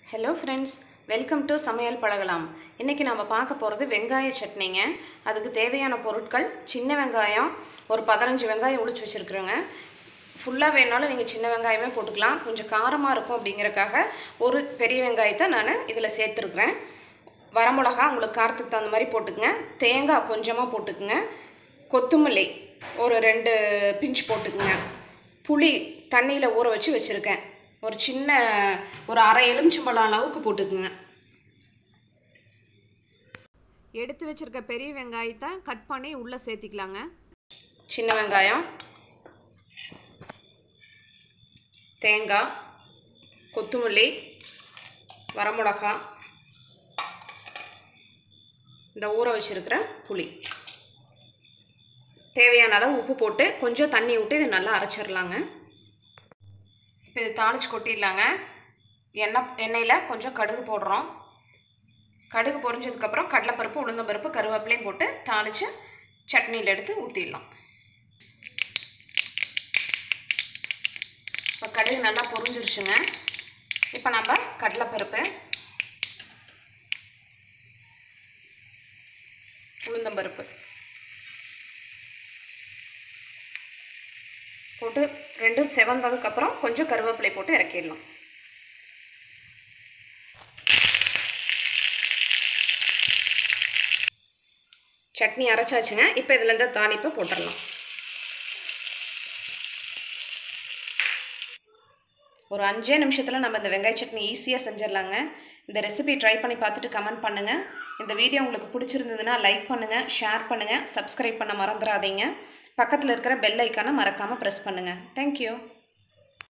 hello friends welcome to சமையல் பழகலாம் இன்றைக்கி நம்ம பார்க்க போகிறது வெங்காய சட்னிங்க அதுக்கு தேவையான பொருட்கள் சின்ன வெங்காயம் ஒரு பதினஞ்சு வெங்காயம் உளிச்சு வச்சுருக்குறோங்க ஃபுல்லாக வேணாலும் நீங்கள் சின்ன வெங்காயமே போட்டுக்கலாம் கொஞ்சம் காரமாக இருக்கும் அப்படிங்கறக்காக ஒரு பெரிய வெங்காயத்தை நான் இதில் சேர்த்துருக்குறேன் வரமிளகா உங்களுக்கு காரத்துக்கு தகுந்த மாதிரி போட்டுக்குங்க தேங்காய் கொஞ்சமாக போட்டுக்குங்க கொத்தமல்லி ஒரு ரெண்டு பிஞ்ச் போட்டுக்குங்க புளி தண்ணியில் ஊற வச்சு வச்சுருக்கேன் ஒரு சின்ன ஒரு அரை எலுமிச்சம்பழம் அளவுக்கு போட்டுக்குங்க எடுத்து வச்சிருக்க பெரிய வெங்காயத்தை கட் பண்ணி உள்ளே சேர்த்திக்கலாங்க சின்ன வெங்காயம் தேங்காய் கொத்தமல்லி வரமிளகா இந்த ஊற வச்சிருக்கிற புளி தேவையான அளவு உப்பு போட்டு கொஞ்சம் தண்ணி விட்டு இதை நல்லா அரைச்சிடலாங்க இப்போ இது தாளிச்சு கொட்டிடலாங்க எண்ணெய் எண்ணெயில் கொஞ்சம் கடுகு போடுறோம் கடுகு பொரிஞ்சதுக்கப்புறம் கடலைப்பருப்பு உளுந்தம்பருப்பு கருவேப்பிலையும் போட்டு தாளித்து சட்னியில் எடுத்து ஊற்றிடலாம் இப்போ கடுகு நல்லா பொரிஞ்சிருச்சுங்க இப்போ நம்ம கடலைப்பருப்பு உளுந்தம்பருப்பு போட்டு ரெண்டும் செவந்ததுக்கப்புறம் கொஞ்சம் கருவேப்பிலை போட்டு இறக்கிடலாம் சட்னி அரைச்சாச்சுங்க இப்போ இதில் இந்த தாளிப்பை போட்டுடலாம் ஒரு அஞ்சே நிமிஷத்தில் நம்ம இந்த வெங்காய சட்னி ஈஸியாக செஞ்சிடலாங்க இந்த ரெசிபி ட்ரை பண்ணி பார்த்துட்டு கமெண்ட் பண்ணுங்கள் இந்த வீடியோ உங்களுக்கு பிடிச்சிருந்ததுன்னா லைக் பண்ணுங்கள் ஷேர் பண்ணுங்கள் சப்ஸ்கிரைப் பண்ண மறந்துடாதீங்க பக்கத்தில் இருக்கிற பெல் ஐக்கானை மறக்காமல் ப்ரெஸ் பண்ணுங்கள் தேங்க்யூ